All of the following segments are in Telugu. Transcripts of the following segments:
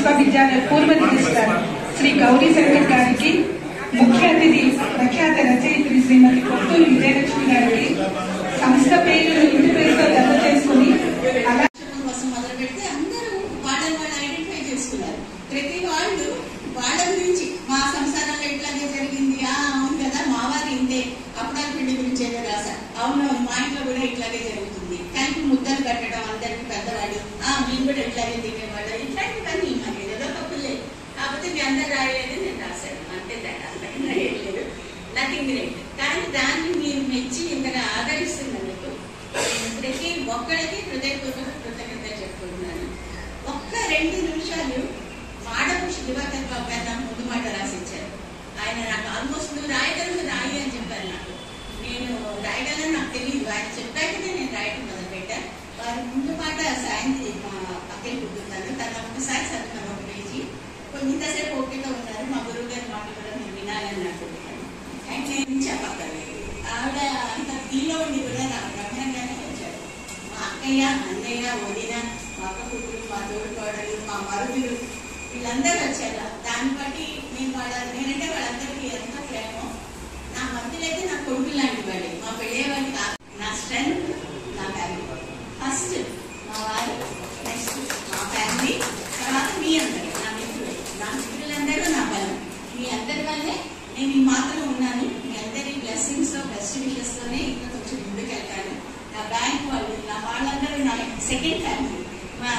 విశ్వవిద్యాలయ పూర్వ రిజిస్ట్రార్ శ్రీ గౌరీ శంకర్ గారికి ముఖ్య అతిథి ప్రఖ్యాత రచయిత్రి శ్రీమతి కొత్తూరు విజయలక్ష్మి గారికి సంస్థ పేరు ఇంటి పేరుతో జత చేసుకుని అలా సంక్షేమం కోసం మొదలు పెడితే అందరూ వాళ్ళని వాళ్ళు ఐడెంటిఫై చేసుకున్నారు ప్రతి వాళ్ళు వాళ్ళ గురించి మా సంసారంలో ఇట్లాగే జరిగింది ఆ అవును కదా మా వారు ఇంతే అప్పుడాల పిండి గురించి ఏదో రాశారు అవును మా ఇంట్లో కూడా ఇట్లాగే జరుగుతుంది కలిపి ముద్దలు కట్టడం అందరికి పెద్దవాళ్ళు ఆ మేము కూడా ఇట్లాగే తినేవాళ్ళు ఇట్లాంటివన్నీ మరి ఏదో తప్పు లేదు కాకపోతే మీ అందరు రాయలేదు నేను రాశాను అంతే తేడా అంతకన్నా ఏం లేదు నథింగ్ గ్రేట్ కానీ దాన్ని మీరు మెచ్చి ఇంతగా ఆదరిస్తున్నందుకు ప్రతి ఒక్కరికి హృదయపూర్వక కృతజ్ఞత చెప్పుకుంటున్నాను ఒక్క రెండు నిమిషాలు మాడపుషి దివాకర్ బాబు గారు నాకు ముందు మాట రాసిచ్చారు ఆయన నాకు ఆల్మోస్ట్ నువ్వు రాయగలను రాయి అని చెప్పారు నాకు నేను రాయగలను నాకు తెలియదు ఆయన చెప్పాకనే నేను రాయటం మొదలు పెట్టాను వారి ముందు మాట సాయంత్రం మా పక్కన కూర్చున్నాను తన ఒకసారి చదువుతాను ఒక పేజీ కొంచెంసేపు ఓపిక ఉన్నారు మా గురువు గారి మాట కూడా నేను వినాలని నాకు ఆయన నేను చెప్పక్కర్లేదు ఆవిడ అంత ఫీల్లో ఉండి కూడా నాకు బ్రహ్మాండంగానే వచ్చాడు మా అక్కయ్య అన్నయ్య వదిన మా అక్క కూతురు మా తోడుకోడలు మా మరుదులు వీళ్ళందరూ వచ్చారు దాన్ని బట్టి నేను వాళ్ళ నేనంటే వాళ్ళందరికీ ఎంత ప్రేమో నా మధ్యలో అయితే నా కొడుకు లాంటి వాళ్ళే మా పెళ్ళే వాళ్ళు కాదు నా స్ట్రెంత్ నా ఫ్యామిలీ ఫస్ట్ మా వారు నెక్స్ట్ మా ఫ్యామిలీ తర్వాత మీ అందరూ నా మిత్రులు నా మిత్రులందరూ నా బలం మీ అందరి వల్లే నేను ఈ మాత్రం ఉన్నాను మీ అందరి బ్లెస్సింగ్స్ బెస్ట్ విషెస్ తోనే ఇంకా కొంచెం ముందుకెళ్తాను నా బ్యాంక్ వాళ్ళు నా వాళ్ళందరూ నా సెకండ్ ఫ్యామిలీ మా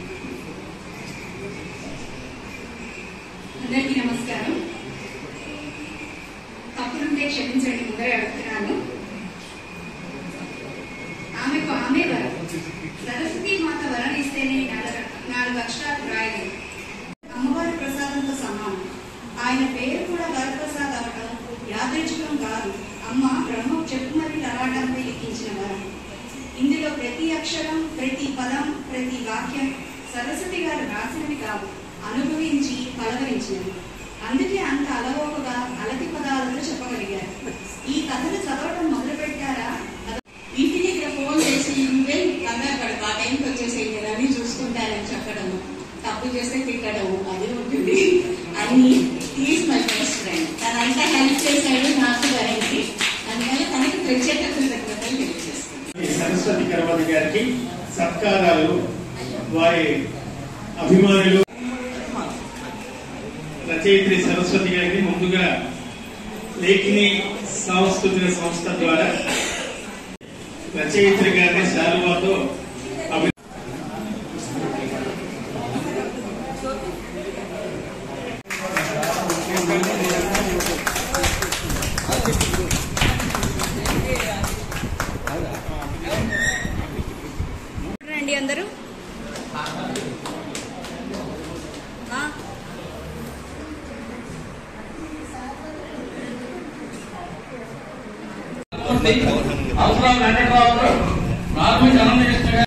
అందరికీ నమస్కారం తప్పులుంటే క్షమించండి ముందరే అడుగుతున్నాను ఆమెకు ఆమె వరం సరస్వతి మాత వరం ఇస్తేనే నాలుగు నాలుగు అక్షరాలు రాయలేదు అమ్మవారి ప్రసాదంతో సమానం ఆయన పేరు కూడా వరప్రసాద్ అవటం యాదృచ్ఛికం కాదు అమ్మ బ్రహ్మ చెప్పుమరి లలాటంపై లిఖించిన వరం ఇందులో ప్రతి అక్షరం ప్రతి పదం ప్రతి వాక్యం సరస్వతి గారు రాసినవి కావు అనుభవించి పలవరించినవి అందుకే అంత అలవోకగా అలతి పదాలలో చెప్పగలిగారు ఈ కథలు చదవటం మొదలు పెట్టారా ఇంటి దగ్గర ఫోన్ చేసి నువ్వే కంగారు పడకు ఆ టైంకి వచ్చేసేయి కదా అని చూసుకుంటారని చెప్పడము తప్పు చేస్తే తిట్టడము అది ఉంటుంది అని ఈజ్ మై బెస్ట్ ఫ్రెండ్ తనంతా హెల్ప్ చేశాడు నాకు వరంకి అందువల్ల తనకి ప్రత్యేక కృతజ్ఞతలు తెలియజేస్తాను ఈ సరస్వతి కరవతి గారికి సత్కారాలు వారి అభిమానులు రచయిత్రి సరస్వతి గారిని ముందుగా లేఖిని సాంస్కృతిక సంస్థ ద్వారా రచయిత్రి గారిని శాలువాతో అభి రండి అందరూ ఆ, అవసరాలు వెంకటరావు ప్రాథమిక అనంతకృష్ణ గారు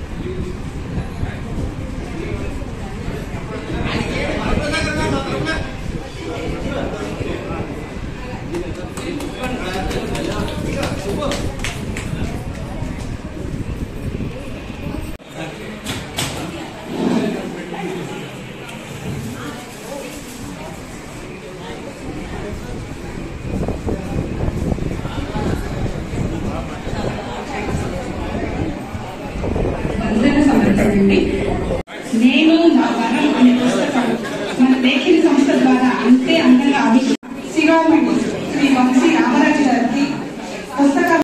వందన సమర్పణండి నేను నా వరం అనే పుస్తకం మన లేఖిని సంస్థ ద్వారా అంతే అందంగా ఆవిష్కరి శిరోమణి శ్రీ వంశీ రామరాజు గారికి పుస్తకం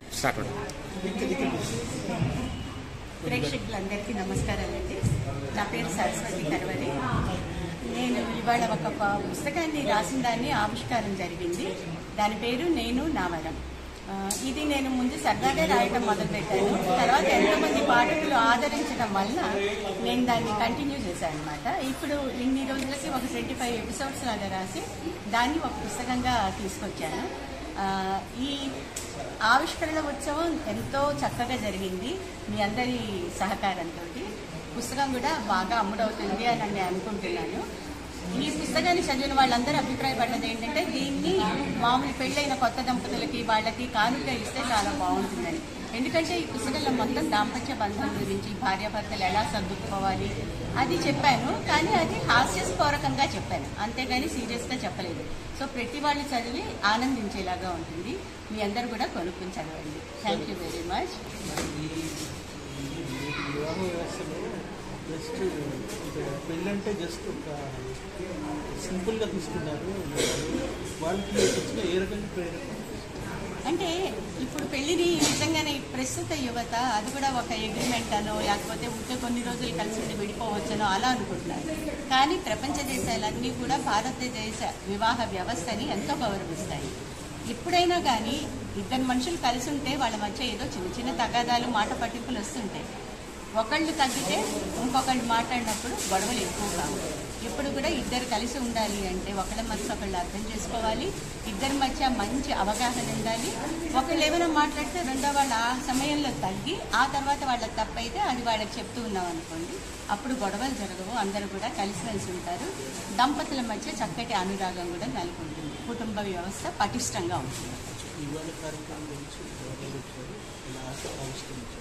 ప్రేక్షకులందరికీ నమస్కారాలండి నా పేరు సరస్వతి కరవలి నేను ఇవాళ ఒక ప- పుస్తకాన్ని రాసిన దాన్ని ఆవిష్కారం జరిగింది దాని పేరు నేను నా వరం ఆ, ఇది నేను ముందు సరదాగా రాయటం మొదలుపెట్టాను తర్వాత ఎంతోమంది పాఠకులు ఆదరించడం వలన నేను దాన్ని కంటిన్యూ చేశాను అనమాట ఇప్పుడు ఇన్ని రోజులకి ఒక ట్వంటీ ఫైవ్ ఎపిసోడ్స్ లాగా రాసి దాన్ని ఒక పుస్తకంగా తీసుకొచ్చాను ఆ, ఈ ఆవిష్కరణ ఉత్సవం ఎంతో చక్కగా జరిగింది మీ అందరి సహకారంతో పుస్తకం కూడా బాగా అమ్ముడవుతుంది అని నేను అనుకుంటున్నాను ఈ పుస్తకాన్ని చదివిన వాళ్ళందరూ అభిప్రాయపడ్డది ఏంటంటే దీన్ని మామూలు పెళ్ళైన కొత్త దంపతులకి వాళ్ళకి కానుక ఇస్తే చాలా బాగుంటుందని ఎందుకంటే ఈ పుస్తకంలో మొత్తం దాంపత్య బంధం గురించి భార్యాభర్తలు ఎలా సర్దుకుపోవాలి అది చెప్పాను కానీ అది హాస్య రకంగా చెప్పాను అంతేగాని సీరియస్గా చెప్పలేదు సో ప్రతి వాళ్ళు చదివి ఆనందించేలాగా ఉంటుంది మీ అందరు కూడా కొనుక్కుని చదవండి థ్యాంక్ యూ వెరీ మచ్ ఈ వివాహ వ్యవస్థలో జస్ట్ పెళ్ళంటే జస్ట్ ఒక సింపుల్గా తీసుకున్నారు వాళ్ళకి వచ్చిన ఏ రకంగా ప్రేరణ అంటే ఇప్పుడు పెళ్లిని నిజంగానే ప్రస్తుత యువత అది కూడా ఒక అగ్రిమెంట్ అనో లేకపోతే ఉంటే కొన్ని రోజులు కలిసి ఉండి విడిపోవచ్చనో అలా అనుకుంటున్నారు కానీ ప్రపంచ దేశాలన్నీ కూడా భారతదేశ వివాహ వ్యవస్థని ఎంతో గౌరవిస్తాయి ఎప్పుడైనా కానీ ఇద్దరు మనుషులు కలిసి ఉంటే వాళ్ళ మధ్య ఏదో చిన్న చిన్న తగాదాలు మాట పట్టింపులు వస్తుంటాయి ఒకళ్ళు తగ్గితే ఇంకొకళ్ళు మాట్లాడినప్పుడు గొడవలు ఎక్కువ కావు ఎప్పుడు కూడా ఇద్దరు కలిసి ఉండాలి అంటే ఒకళ్ళ మధ్య ఒకళ్ళు అర్థం చేసుకోవాలి ఇద్దరి మధ్య మంచి అవగాహన ఉండాలి ఒకళ్ళు ఏమైనా మాట్లాడితే రెండో వాళ్ళు ఆ సమయంలో తగ్గి ఆ తర్వాత వాళ్ళ తప్పైతే అది వాళ్ళకి చెప్తూ ఉన్నాం అనుకోండి అప్పుడు గొడవలు జరగవు అందరూ కూడా కలిసిమెలిసి ఉంటారు దంపతుల మధ్య చక్కటి అనురాగం కూడా నెలకొంటుంది కుటుంబ వ్యవస్థ పటిష్టంగా ఉంటుంది ఇవాళ కార్యక్రమం గురించి ఎవరు వచ్చారు ఇలా ఆవిష్కరించారు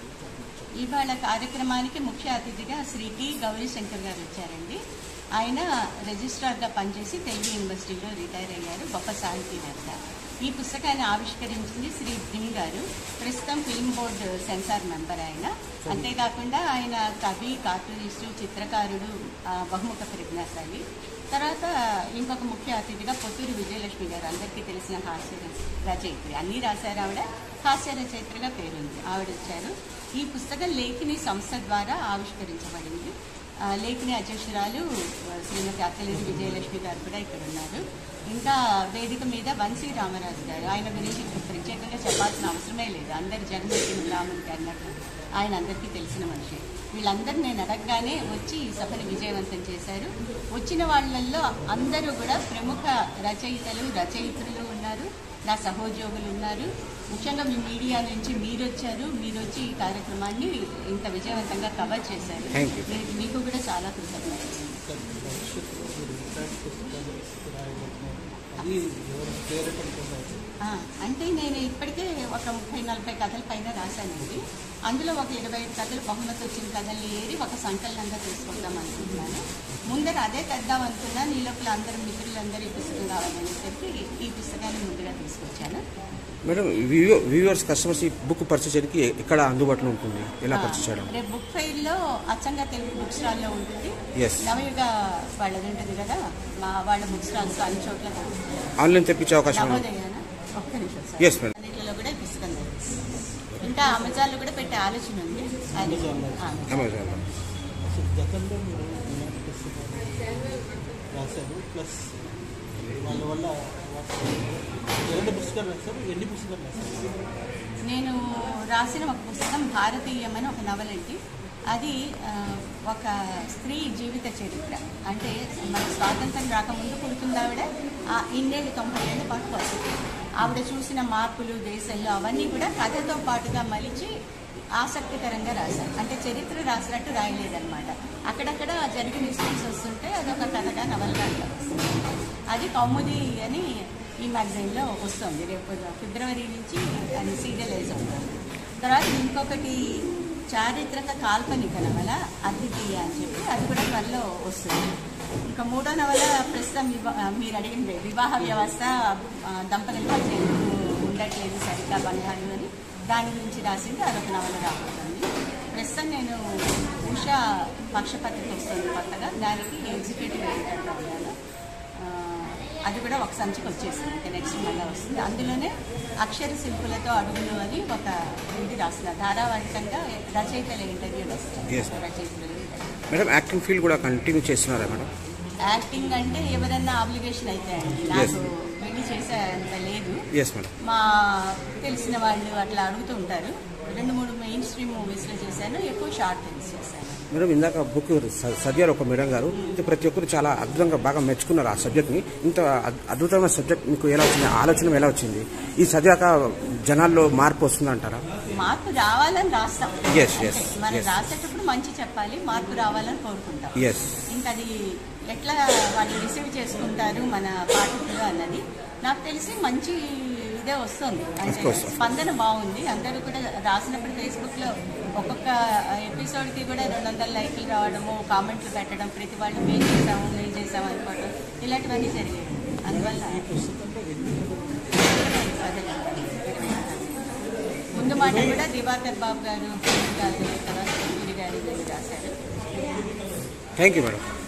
ఇవాళ కార్యక్రమానికి ముఖ్య అతిథిగా శ్రీ టి గౌరీ శంకర్ గారు వచ్చారండి ఆయన రిజిస్ట్రార్గా పనిచేసి తెలుగు యూనివర్సిటీలో రిటైర్ అయ్యారు గొప్ప సాహితీవేత్త ఈ పుస్తకాన్ని ఆవిష్కరించింది శ్రీ భీమ్ గారు ప్రస్తుతం ఫిల్మ్ బోర్డు సెన్సార్ మెంబర్ ఆయన అంతేకాకుండా ఆయన కవి కార్టూనిస్టు చిత్రకారుడు ఆ, బహుముఖ ప్రజ్ఞాశాలి తర్వాత ఇంకొక ముఖ్య అతిథిగా పొత్తూరు విజయలక్ష్మి గారు అందరికీ తెలిసిన హాస్య రచయిత్రి అన్నీ రాశారు ఆవిడ హాస్య రచయిత్రిగా పేరుంది ఆవిడ వచ్చారు ఈ పుస్తకం లేఖిని సంస్థ ద్వారా ఆవిష్కరించబడింది ఆ, లేఖిని అధ్యక్షురాలు ఆ, శ్రీమతి అక్కలేని విజయలక్ష్మి గారు కూడా ఇక్కడ ఉన్నారు ఇంకా వేదిక మీద వంశీ రామరాజు గారు ఆయన గురించి ఇప్పుడు ప్రత్యేకంగా చెప్పాల్సిన అవసరమే లేదు అందరి జన్మదిన రాముడికి అన్నట్టు ఆయన అందరికీ తెలిసిన మనిషి వీళ్ళందరూ నేను అడగగానే వచ్చి ఈ సభను విజయవంతం చేశారు వచ్చిన వాళ్ళల్లో అందరూ కూడా ప్రముఖ రచయితలు రచయిత్రులు ఉన్నారు నా సహోద్యోగులు ఉన్నారు ముఖ్యంగా మీ మీడియా నుంచి మీరు వచ్చారు మీరు వచ్చి ఈ కార్యక్రమాన్ని ఇంత విజయవంతంగా కవర్ చేశారు Thank you. మీ- మీకు కూడా చాలా కృతజ్ఞతలు భవిష్యత్తులో మీరు ఇట్లాంటి పుస్తకాలు రాయబోతున్నారు అది ఎవరు ప్రేరేపణ పొందారు ఆ, అంటే నేను ఇప్పటికే ఒక ముప్పై నలభై కథల పైన రాశానండి అందులో ఒక ఇరవై ఐదు కథలు బహుమతి వచ్చిన కథల్ని ఏరి ఒక సంకలనంగా తీసుకుందాం అనుకుంటున్నాను ముందర అదే తెద్దాం అనుకున్నా ఈ లోపల అందరు మిత్రులందరూ ఈ పుస్తకం కావాలనేసరికి ఈ పుస్తకాన్ని ముందుగా తీసుకొచ్చాను మేడం వ్యూవర్స్ కస్టమర్స్ ఈ బుక్ పర్చేస్ చేయడానికి ఎక్కడ అందుబాటులో ఉంటుంది ఎలా పర్చేస్ చేయడం రేపు బుక్ ఫెయిర్లో అచ్చంగా తెలుగు బుక్ స్టాల్లో ఉంటుంది Yes. నవయుగ వాళ్ళది ఉంటుంది కదా మా వాళ్ళ బుక్ స్టాల్స్ అన్ని చోట్ల దొరుకుతుంది. ఆన్లైన్ తెప్పించే అవకాశం ఉంది నవోదయనా ఒక్క నిమిషం సార్. Yes, madam. అన్నిటిలో కూడా ఈ పుస్తకం దొరుకుతుంది ఇంకా అమెజాన్లో కూడా పెట్టే ఆలోచన ఉంది అది ఆ. అమెజాన్లో అసలు గతంలో మీరు ఇలాంటి పుస్తకాలు రాశారు ప్లస్ వాళ్ళ వల్ల ఎలాంటి పుస్తకాలు రాశారు ఎన్ని పుస్తకాలు రాశారు నేను రాసిన ఒక పుస్తకం భారతీయం అని ఒక నవల అండి అది ఆ, ఒక స్త్రీ జీవిత చరిత్ర అంటే మన స్వాతంత్రం రాకముందు పుడుతుంది ఆవిడ ఆ ఇన్నేళ్ళు తొంభై ఏళ్ళ పాటు వస్తుంది ఆవిడ చూసిన మార్పులు దేశంలో అవన్నీ కూడా కథతో పాటుగా మలిచి ఆసక్తికరంగా రాశారు అంటే చరిత్ర రాసినట్టు రాయలేదన్నమాట అక్కడక్కడ జరిగిన ఇన్సిడెంట్స్ వస్తుంటే అదొక కథగా నవలగా వస్తుంది అది కౌముది అని ఈ మ్యాగజైన్లో వస్తుంది రేపు ఫిబ్రవరి నుంచి అది సీరియలైజ్ అవుతుంది తర్వాత ఇంకొకటి చారిత్రక కాల్పనిక నవల అతిథియ అని చెప్పి అది కూడా త్వరలో వస్తుంది ఇంకా మూడో నవల ప్రస్తుతం వివా- మీరు అడిగింది వివాహ వ్యవస్థ ఆ, దంపతుల మధ్య ఎందుకు ఉండట్లేదు సరిగ్గా బంధాలు అని దాని గురించి రాసింది అదొక నవల రాబోతుంది ప్రస్తుతం నేను ఉషా పక్షపత్రిక వస్తుంది కొత్తగా దానికి ఎగ్జిక్యూటివ్ ఎడిటర్గా ఉన్నాను ఆ, అది కూడా ఒక సంచికి వచ్చేసింది ఇంకా నెక్స్ట్ మళ్ళీ వస్తుంది అందులోనే అక్షర శిల్పులతో అడుగులు అని ఒక ఇది రాసిన ధారావాహికంగా రచయితల ఇంటర్వ్యూలు Yes. వస్తాయి రచయితలు మేడం యాక్టింగ్ ఫీల్డ్ కూడా కంటిన్యూ చేస్తున్నారా మేడం యాక్టింగ్ అంటే ఎవరన్నా ఆబ్లిగేషన్ అయితే అండి Yes. నాకు పెళ్లి చేసే అంత లేదు ఎస్ మేడం మా తెలిసిన వాళ్ళు అట్లా అడుగుతూ ఉంటారు రెండు మూడు మెయిన్ స్ట్రీమ్ మూవీస్లో చేశాను ఎక్కువ షార్ట్ ఫిల్మ్స్ చేశాను మేడం ఇందాక బుక్ స- చదివారు ఒక మేడం గారు ఇది ప్రతి ఒక్కరు చాలా అద్భుతంగా బాగా మెచ్చుకున్నారు ఆ సబ్జెక్ట్ని ఇంత అద్- అద్భుతమైన సబ్జెక్ట్ మీకు ఎలా వచ్చింది ఆలోచన ఎలా వచ్చింది ఈ చదివాక జనాల్లో మార్పు వస్తుందంటారా మార్పు రావాలని రాస్తాం Yes, yes, అంతే. మనం yes. రాసేటప్పుడు మంచి చెప్పాలి మార్పు రావాలని కోరుకుంటాం ఎస్ ఇంకా అది ఎట్లా వాళ్ళు రిసీవ్ చేసుకుంటారు మన పాఠకులు అన్నది నాకు తెలిసి మంచి ఇదే వస్తుంది అంటే course. స్పందన బాగుంది అందరూ కూడా రాసినప్పుడు ఫేస్బుక్ లో ఒక్కొక్క ఎపిసోడ్ కి కూడా రెండు వందల లైక్లు రావడము కామెంట్లు పెట్టడం ప్రతి వాళ్ళు మేము చేసాము మేము చేసాము చేసాం అనుకోవడం ఇలాంటివన్నీ జరిగాయి అందువల్ల ఈ పుస్తకంలో ఎన్ని ముందు మాట కూడా దివాకర్ బాబు గారు గారు తర్వాత సూర్యుడు గారు వీళ్ళు రాశారు థ్యాంక్ యూ మేడం